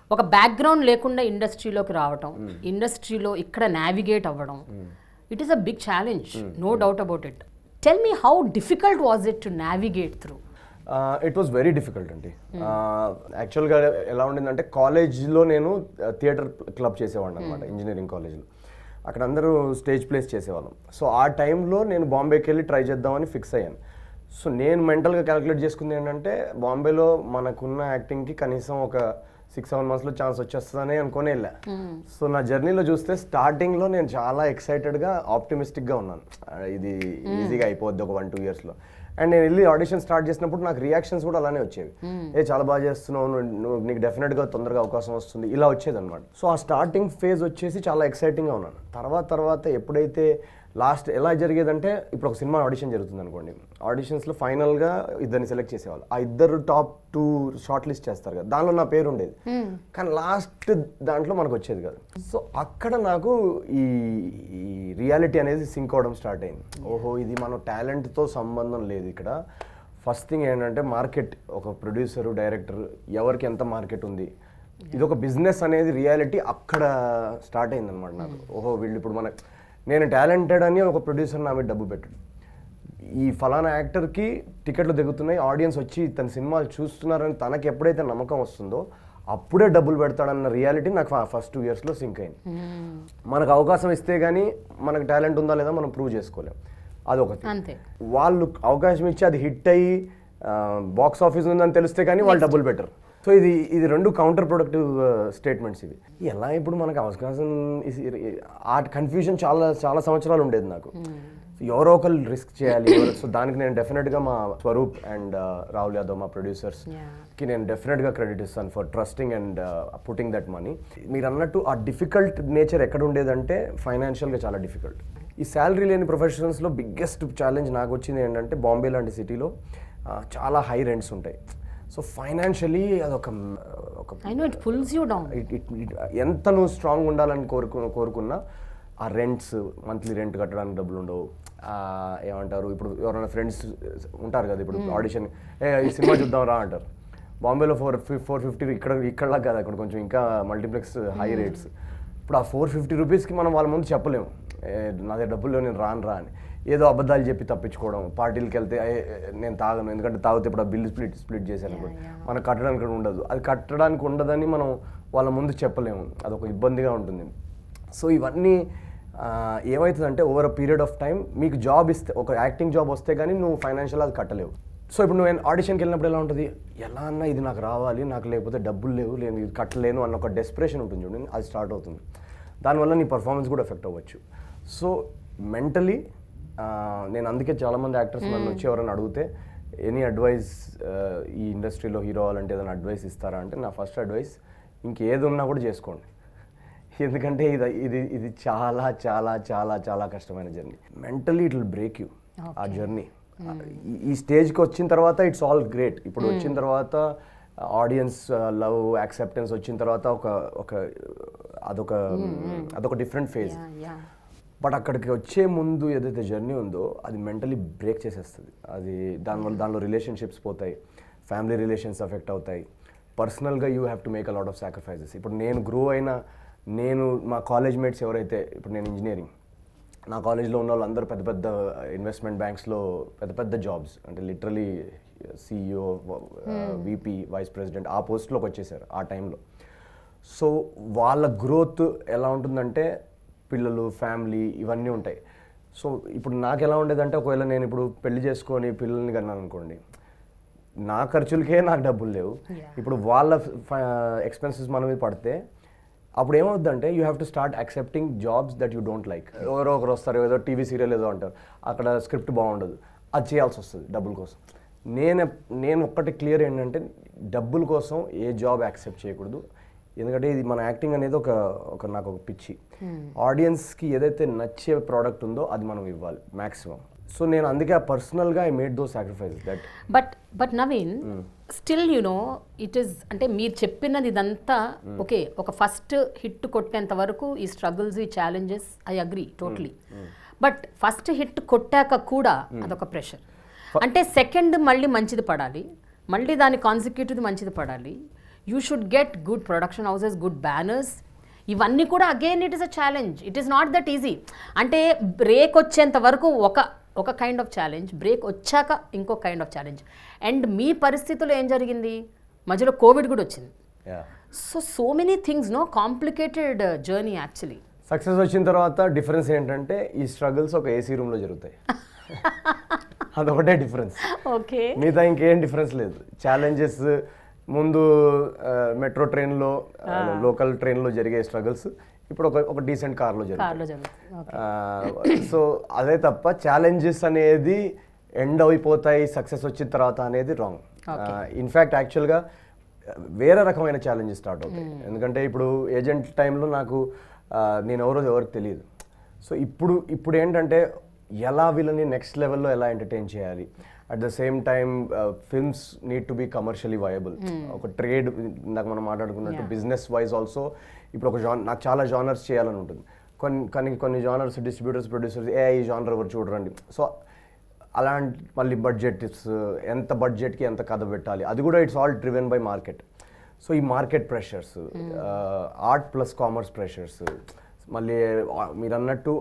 ఒక బ్యాక్గ్రౌండ్ లేకుండా ఇండస్ట్రీలోకి రావటం ఇండస్ట్రీలో ఇక్కడ నావిగేట్ అవ్వడం it is a big challenge no doubt about it tell me how difficult was it to navigate through it was very difficult అండి యాక్చువల్గా ఎలా ఉండిందంటే కాలేజ్లో నేను థియేటర్ క్లబ్ చేసేవాడిని అనమాట ఇంజనీరింగ్ కాలేజ్లో అక్కడ అందరూ స్టేజ్ ప్లేస్ చేసేవాళ్ళం సో ఆ టైంలో నేను బాంబేకి వెళ్ళి ట్రై చేద్దామని ఫిక్స్ అయ్యాను సో నేను మెంటల్గా క్యాలిక్యులేట్ చేసుకుంది ఏంటంటే బాంబేలో మనకున్న యాక్టింగ్కి కనీసం ఒక సిక్స్ సెవెన్ మంత్స్లో ఛాన్స్ వచ్చేస్తుందని అనుకుని వెళ్ళా సో నా జర్నీలో చూస్తే స్టార్టింగ్లో నేను చాలా ఎక్సైటెడ్గా ఆప్టిమిస్టిక్గా ఉన్నాను ఆ, ఇది ఈజీగా అయిపోద్ది ఒక వన్ టూ ఇయర్స్లో అండ్ నేను వెళ్ళి ఆడిషన్ స్టార్ట్ చేసినప్పుడు నాకు రియాక్షన్స్ కూడా అలానే వచ్చేవి ఏ చాలా బాగా చేస్తున్నావు నువ్వు నువ్వు- నీకు డెఫినెట్గా తొందరగా అవకాశం వస్తుంది ఇలా వచ్చేది అనమాట సో ఆ స్టార్టింగ్ ఫేజ్ వచ్చేసి చాలా ఎక్సైటింగ్గా ఉన్నాను తర్వాత తర్వాత ఎప్పుడైతే లాస్ట్ ఎలా జరిగేదంటే ఇప్పుడు ఒక సినిమా ఆడిషన్ జరుగుతుంది అనుకోండి ఆడిషన్స్లో ఫైనల్గా ఇద్దరిని సెలెక్ట్ చేసేవాళ్ళు ఆ ఇద్దరు టాప్ టూ షార్ట్ లిస్ట్ చేస్తారు కదా దానిలో నా పేరు ఉండేది కానీ లాస్ట్ దాంట్లో మనకు వచ్చేది కాదు సో అక్కడ నాకు ఈ ఈ రియాలిటీ అనేది సింక్ అవడం స్టార్ట్ అయింది ఓహో ఇది మన టాలెంట్తో సంబంధం లేదు ఇక్కడ ఫస్ట్ థింగ్ ఏంటంటే మార్కెట్ ఒక ప్రొడ్యూసర్ డైరెక్టర్ ఎవరికి ఎంత మార్కెట్ ఉంది ఇది ఒక బిజినెస్ అనేది రియాలిటీ అక్కడ స్టార్ట్ అయింది అనమాట నాకు ఓహో వీళ్ళు ఇప్పుడు మన నేను టాలెంటెడ్ అని ఒక ప్రొడ్యూసర్ నా మీద డబ్బు పెట్టాడు ఈ ఫలానా యాక్టర్కి టికెట్లు దిగుతున్నాయి ఆడియన్స్ వచ్చి తన సినిమాలు చూస్తున్నారని తనకి ఎప్పుడైతే నమ్మకం వస్తుందో అప్పుడే డబ్బులు పెడతాడన్న రియాలిటీ నాకు ఫస్ట్ టూ ఇయర్స్లో సింక్ అయింది మనకు అవకాశం ఇస్తే కానీ మనకు టాలెంట్ ఉందా లేదా మనం ప్రూవ్ చేసుకోలేం అదొకటి అంతే వాళ్ళు అవకాశం ఇచ్చి అది హిట్ అయ్యి బాక్స్ ఆఫీస్ ఉందని తెలిస్తే కానీ వాళ్ళు డబ్బులు పెట్టరు సో ఇది ఇది రెండు కౌంటర్ ప్రొడక్టివ్ స్టేట్మెంట్స్ ఇవి ఎలా ఇప్పుడు మనకు అవకాశం ఇసి- ఆ కన్ఫ్యూజన్ చాలా చాలా సంవత్సరాలు ఉండేది నాకు ఎవరో ఒకరు రిస్క్ చేయాలి ఎవరో- సో దానికి నేను డెఫినెట్గా మా స్వరూప్ అండ్ రాహుల్ యాదవ్ మా ప్రొడ్యూసర్స్ కి నేను డెఫినెట్గా క్రెడిట్ ఇస్తాను for trusting and putting that money మీరు అన్నట్టు ఆ డిఫికల్ట్ నేచర్ ఎక్కడ ఉండేదంటే ఫైనాన్షియల్గా చాలా డిఫికల్ట్ ఈ శాలరీ లేని ప్రొఫెషనల్స్లో బిగ్గెస్ట్ ఛాలెంజ్ నాకు వచ్చింది ఏంటంటే బాంబే లాంటి సిటీలో చాలా హై రెంట్స్ ఉంటాయి సో ఫైనాన్షియలీ అదొక ఒక I know it pulls you down it it it ఎంత నువ్వు స్ట్రాంగ్ ఉండాలని కోరుకు కోరుకున్నా ఆ రెంట్స్ మంత్లీ రెంట్ కట్టడానికి డబ్బులు ఉండవు ఆ, ఏమంటారు ఇప్పుడు ఎవరైనా ఫ్రెండ్స్ ఉంటారు కదా ఇప్పుడు ఆడిషన్ ఏ ఈ సినిమా చూద్దాం రా అంటారు బాంబేలో ఫోర్ ఫోర్ ఫిఫ్టీ ఇక్కడ ఇక్కడలా కాదు అక్కడ కొంచెం ఇంకా మల్టీప్లెక్స్ హై రేట్స్ ఇప్పుడు ఆ ఫోర్ ఫిఫ్టీ రూపీస్కి మనం వాళ్ళ ముందు చెప్పలేము ఏ, నా దగ్గర డబ్బులు లేవు, నేను రాను రా అని ఏదో అబద్ధాలు చెప్పి తప్పించుకోవడం పార్టీలకి వెళ్తే "ఏ, ఏ, నేను తాగను ఎందుకంటే తాగితే ఇప్పుడు ఆ బిల్ స్ప్లిట్ స్ప్లిట్ చేశాను అనుకో మనకు కట్టడానికి కూడా ఉండదు అది కట్టడానికి ఉండదని మనం వాళ్ళ ముందు చెప్పలేము అదొక ఇబ్బందిగా ఉంటుంది సో ఇవన్నీ ఆ, ఏమవుతుందంటే over a period of time మీకు జాబ్ ఇస్తే ఒక యాక్టింగ్ జాబ్ వస్తే కానీ నువ్వు ఫైనాన్షియల్ అది కట్టలేవు సో ఇప్పుడు నువ్వు ఆడిషన్కి వెళ్ళినప్పుడు ఎలా ఉంటుంది ఎలా అన్నా ఇది నాకు రావాలి నాకు లేకపోతే డబ్బులు లేవు నేను ఇది కట్టలేను అన్న ఒక డెస్పిరేషన్ ఉంటుంది చూడండి అది స్టార్ట్ అవుతుంది దానివల్ల నీ పర్ఫార్మెన్స్ కూడా ఎఫెక్ట్ అవ్వచ్చు సో మెంటలీ నేను అందుకే చాలామంది యాక్టర్స్ నన్ను వచ్చి ఎవరైనా అడిగితే ఎనీ అడ్వైస్ ఈ ఇండస్ట్రీలో హీరో అవ్వాలంటే ఏదైనా అడ్వైస్ ఇస్తారా అంటే నా ఫస్ట్ అడ్వైస్ ఇంకేది ఉన్నా కూడా చేసుకోండి ఎందుకంటే ఇది ఇది ఇది చాలా చాలా చాలా చాలా కష్టమైన journey mentally it will break you ఆ జర్నీ ఈ స్టేజ్కి వచ్చిన తర్వాత ఇట్స్ ఆల్ గ్రేట్ ఇప్పుడు వచ్చిన తర్వాత ఆడియన్స్ లవ్ యాక్సెప్టెన్స్ వచ్చిన తర్వాత ఒక ఒక అదొక అదొక డిఫరెంట్ ఫేజ్ యా బట్ అక్కడికి వచ్చే ముందు ఏదైతే జర్నీ ఉందో అది మెంటలీ బ్రేక్ చేసేస్తుంది అది దానివల్ల దానిలో రిలేషన్షిప్స్ పోతాయి ఫ్యామిలీ రిలేషన్స్ ఎఫెక్ట్ అవుతాయి పర్సనల్గా you have to make a lot of sacrifices ఇప్పుడు నేను గ్రో అయిన నేను మా కాలేజ్ మేట్స్ ఎవరైతే ఇప్పుడు నేను ఇంజనీరింగ్ నా కాలేజ్లో ఉన్న వాళ్ళందరూ పెద్ద పెద్ద ఇన్వెస్ట్మెంట్ బ్యాంక్స్లో పెద్ద పెద్ద జాబ్స్ అంటే literally CEO VP vice president ఆ పోస్ట్లోకి వచ్చేసారు ఆ టైంలో సో వాళ్ళ గ్రోత్ ఎలా ఉంటుందంటే పిల్లలు ఫ్యామిలీ ఇవన్నీ ఉంటాయి సో ఇప్పుడు నాకు ఎలా ఉండేదంటే ఒకవేళ నేను ఇప్పుడు పెళ్లి చేసుకొని పిల్లల్ని కన్నాను అనుకోండి నా ఖర్చులకే నాకు డబ్బులు లేవు ఇప్పుడు వాళ్ళ ఎక్స్పెన్సెస్ మన మీద పడితే అప్పుడు ఏమవుద్దంటే you have to start accepting jobs that you don't like ఎవరో ఒకరు వస్తారు ఏదో టీవీ సీరియల్ ఏదో అంటారు అక్కడ స్క్రిప్ట్ బాగుండదు అది చేయాల్సి వస్తుంది డబ్బుల కోసం నేను నేను ఒక్కటి క్లియర్ ఏంటంటే డబ్బుల కోసం ఏ జాబ్ యాక్సెప్ట్ చేయకూడదు ఎందుకంటే ఇది మన యాక్టింగ్ అనేది ఒక ఒక నాకు ఒక పిచ్చి ఆడియన్స్కి ఏదైతే నచ్చే ప్రోడక్ట్ ఉందో అది మనం ఇవ్వాలి మ్యాక్సిమం సో నేను అందుకే పర్సనల్గా I made though sacrifice that but but Naveen still you know it is అంటే మీరు చెప్పినది ఇదంతా ఓకే ఒక ఫస్ట్ హిట్ కొట్టేంత వరకు ఈ స్ట్రగుల్స్ ఈ challenges I agree totally but first hit కొట్టాక కూడా అదొక ప్రెషర్ అంటే సెకండ్ మళ్ళీ మంచిది పడాలి మళ్ళీ దాని కాన్సిక్యూటివ్ మంచిది పడాలి you should get good production houses good banners ఇవన్నీ కూడా again it is a challenge it is not that easy అంటే బ్రేక్ వచ్చేంత వరకు ఒక ఒక కైండ్ ఆఫ్ ఛాలెంజ్ బ్రేక్ వచ్చాక ఇంకో కైండ్ ఆఫ్ ఛాలెంజ్ అండ్ మీ పరిస్థితుల్లో ఏం జరిగింది మధ్యలో కోవిడ్ కూడా వచ్చింది yeah so so many things no complicated journey actually success వచ్చిన తర్వాత డిఫరెన్స్ ఏంటంటే ఈ స్ట్రగుల్స్ ఒక ఏసీ రూమ్లో జరుగుతాయి అదొకటే డిఫరెన్స్ ఓకే మిగతా ఇంకేం డిఫరెన్స్ లేదు ఛాలెంజెస్ ముందు మెట్రో ట్రైన్లో లోకల్ ట్రైన్లో జరిగే స్ట్రగుల్స్ ఇప్పుడు ఒక ఒక డీసెంట్ కార్లో జరుగుతాయి కార్లో జరుగుతుంది సో అదే తప్ప ఛాలెంజెస్ అనేది ఎండ్ అయిపోతాయి సక్సెస్ వచ్చిన తర్వాత అనేది రాంగ్ ఇన్ఫ్యాక్ట్ యాక్చువల్గా వేరే రకమైన ఛాలెంజెస్ స్టార్ట్ అవుతాయి ఎందుకంటే ఇప్పుడు ఏజెంట్ టైంలో నాకు ఆ, నేను ఎవరో ఎవరికి తెలియదు సో ఇప్పుడు ఇప్పుడు ఏంటంటే ఎలా వీళ్ళని నెక్స్ట్ లెవెల్లో ఎలా ఎంటర్టైన్ చేయాలి at the same time films need to be commercially viable ఒక ట్రేడ్ ఇందాక మనం మాట్లాడుకున్నట్టు బిజినెస్ వైజ్ ఆల్సో ఇప్పుడు ఒక జాన్ నాకు చాలా జానర్స్ చేయాలని ఉంటుంది కొన్ని కొన్ని కొన్ని జానర్స్ డిస్ట్రిబ్యూటర్స్ ప్రొడ్యూసర్స్ ఏ ఈ జానర్ ఎవరు చూడరండి సో అలాంటి మళ్ళీ బడ్జెట్స్ ఎంత బడ్జెట్కి ఎంత కథ పెట్టాలి అది కూడా it's all driven by market so ఈ market pressures art plus commerce pressures మళ్ళీ ఆ, మీరు అన్నట్టు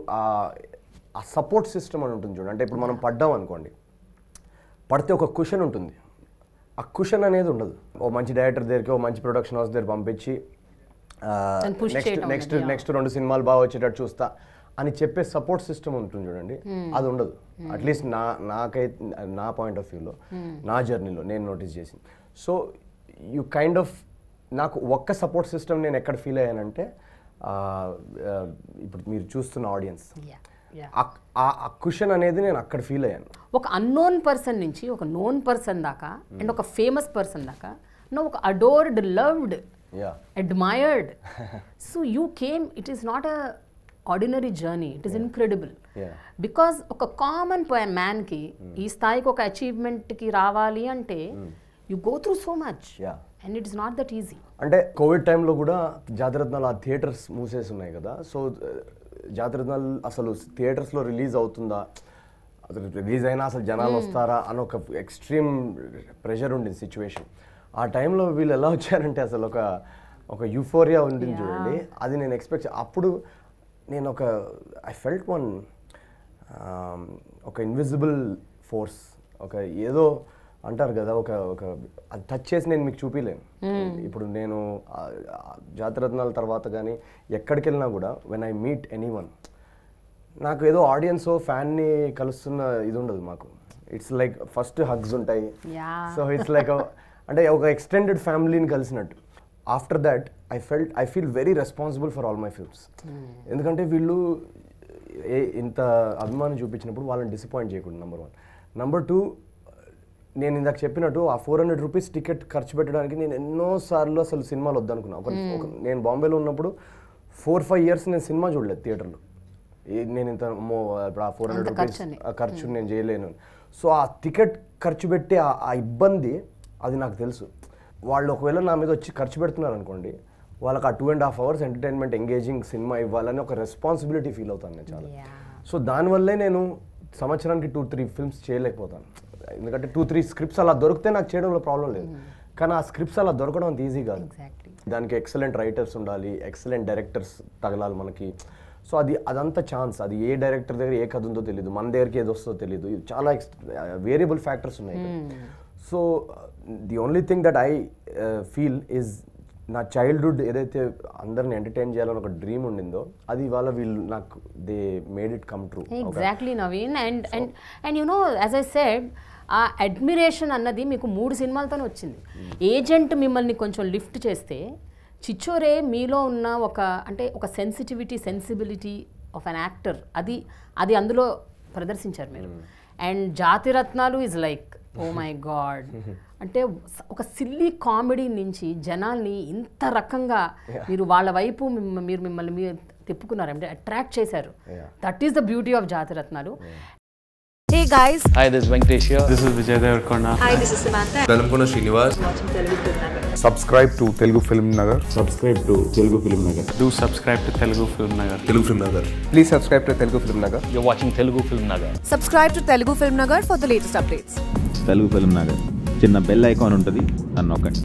ఆ సపోర్ట్ సిస్టమ్ అని ఉంటుంది చూడండి అంటే ఇప్పుడు మనం పడ్డాం అనుకోండి పడితే ఒక కుషన్ ఉంటుంది ఆ కుషన్ అనేది ఉండదు ఓ మంచి డైరెక్టర్ దగ్గరికి ఓ మంచి ప్రొడక్షన్ హౌస్ దగ్గర పంపించి దాన్ని push నెక్స్ట్ చేయటం నెక్స్ట్ అనేది, నెక్స్ట్ రెండు సినిమాలు బాగా వచ్చేటట్టు చూస్తా అని చెప్పే సపోర్ట్ సిస్టమ్ ఉంటుంది చూడండి అది ఉండదు అట్లీస్ట్ నా నాకైతే నా పాయింట్ ఆఫ్ వ్యూలో నా జర్నీలో నేను నోటీస్ చేసింది సో యూ కైండ్ ఆఫ్ నాకు ఒక్క సపోర్ట్ సిస్టమ్ నేను ఎక్కడ ఫీల్ అయ్యానంటే ఆ, ఆ, ఇప్పుడు మీరు చూస్తున్న ఆడియన్స్ Yeah, yeah. ఆ కుషన్ అనేది నేను అక్కడ ఫీల్ అయ్యాను ఒక అన్నోన్ పర్సన్ నుంచి ఒక నోన్ పర్సన్ దాకా అండ్ ఒక ఫేమస్ పర్సన్ దాకా నువ్వు ఒక adored loved yeah admired so you came it is not a ordinary journey it is incredible Yeah. Because ఒక కామన్ మ్యాన్కి ఈ స్థాయికి ఒక అచీవ్మెంట్కి రావాలి అంటే you go through so much Yeah. And it is not that easy అంటే covid టైంలో కూడా జాతరత్నాలు ఆ థియేటర్స్ మూసేసి ఉన్నాయి కదా సో జాతరత్నాలు అసలు థియేటర్స్లో రిలీజ్ అవుతుందా అసలు రిలీజ్ అయినా అసలు జనాలు వస్తారా అని ఒక ఎక్స్ట్రీమ్ ప్రెషర్ ఉండింది సిచ్యువేషన్ ఆ టైంలో వీళ్ళు ఎలా వచ్చారంటే అసలు ఒక ఒక యూఫోరియా ఉండింది చూడండి అది నేను ఎక్స్పెక్ట్ అప్పుడు నేను ఒక ఐ ఫెల్ట్ వన్ ఒక ఇన్విజిబుల్ ఫోర్స్ ఒక ఏదో అంటారు కదా ఒక ఒక అది టచ్ చేసి నేను మీకు చూపించలేను ఇప్పుడు నేను ఆ, ఆ జాతరత్నాల తర్వాత కానీ ఎక్కడికి వెళ్ళినా కూడా when I meet anyone నాకు ఏదో ఆడియన్స్ ఫ్యాన్ని కలుస్తున్న ఇది ఉండదు మాకు ఇట్స్ లైక్ ఫస్ట్ హగ్స్ ఉంటాయి Yeah. సో ఇట్స్ లైక్ అంటే ఒక ఎక్స్టెండెడ్ ఫ్యామిలీని కలిసినట్టు after that I felt I feel very responsible for all my films ఎందుకంటే వీళ్ళు ఏ ఇంత అభిమానం చూపించినప్పుడు వాళ్ళని డిసప్పాయింట్ చేయకూడదు నెంబర్ వన్ నెంబర్ టూ నేను ఇందాక చెప్పినట్టు ఆ ఫోర్ హండ్రెడ్ రూపీస్ టికెట్ ఖర్చు పెట్టడానికి నేను ఎన్నోసార్లు అసలు సినిమాలు వద్దనుకున్నా ఒక ఒక- నేను బాంబేలో ఉన్నప్పుడు ఫోర్ ఫైవ్ ఇయర్స్ నేను సినిమా చూడలేదు థియేటర్లో ఏ- నేను ఇంత అమ్మో ఇప్పుడు ఆ ఫోర్ హండ్రెడ్ అంత రూపీస్ ఖర్చని. ఆ ఖర్చు నేను చేయలేను సో ఆ టికెట్ ఖర్చు పెట్టి ఆ ఆ ఇబ్బంది అది నాకు తెలుసు వాళ్ళు ఒకవేళ నా మీద వచ్చి ఖర్చు పెడుతున్నారు అనుకోండి వాళ్ళకి ఆ two and half hours entertainment engaging సినిమా ఇవ్వాలని ఒక రెస్పాన్సిబిలిటీ ఫీల్ అవుతాను నేను చాలా Yeah. సో దానివల్లే నేను సంవత్సరానికి టూ త్రీ ఫిల్మ్స్ చేయలేకపోతాను ఎందుకంటే టూ త్రీ స్క్రిప్ట్స్ అలా దొరికితే నాకు చేయడంలో ప్రాబ్లం లేదు కానీ ఆ స్క్రిప్ట్స్ అలా దొరకడం అంత ఈజీ కాదు ఎగ్జాక్ట్లీ దానికి ఎక్సలెంట్ రైటర్స్ ఉండాలి ఎక్సలెంట్ డైరెక్టర్స్ తగలాలి మనకి సో అది అదంతా ఛాన్స్ అది ఏ డైరెక్టర్ దగ్గర ఏ కథ ఉందో తెలియదు మన దగ్గరికి ఏది వస్తుందో తెలియదు ఇది చాలా వేరియబుల్ ఫ్యాక్టర్స్ ఉన్నాయి so the only thing that I feel is నా చైల్డ్హుడ్ ఏదైతే అందరిని ఎంటర్టైన్ చేయాలని ఒక డ్రీమ్ ఉండిందో అది ఇవాళ వీళ్ళు నాకు they made it come true exactly Naveen and and and you know as I said ఆ అడ్మిరేషన్ అన్నది మీకు మూడు సినిమాలతోనే వచ్చింది ఏజెంట్ మిమ్మల్ని కొంచెం లిఫ్ట్ చేస్తే చిచ్చోరే మీలో ఉన్న ఒక అంటే ఒక sensitivity sensibility of an actor అది అది అందులో ప్రదర్శించారు మీరు and Jathiratnalu is like oh my god అంటే ఒక సిల్లీ కామెడీ నుంచి జనాల్ని ఇంత రకంగా మీరు వాళ్ళ వైపు మిమ్మ- మీరు మిమ్మల్ని మీరు తిప్పుకున్నారు అంటే అట్రాక్ట్ చేశారు Yeah. That is the beauty of Jathiratnalu Hey guys, Hi, this is Venkatesh here. This is Vijay Devarkonda. hi, this is Samantha. Velankonda Srinivas subscribe to Telugu Film Nagar. subscribe to Telugu Film Nagar. Do subscribe to Telugu Film Nagar. Telugu film Nagar Please subscribe to Telugu Film Nagar. You're watching Telugu Film Nagar. Subscribe to Telugu Film Nagar for the latest updates. Telugu film Nagar చిన్న bell icon ఉంటుంది అని నొక్కండి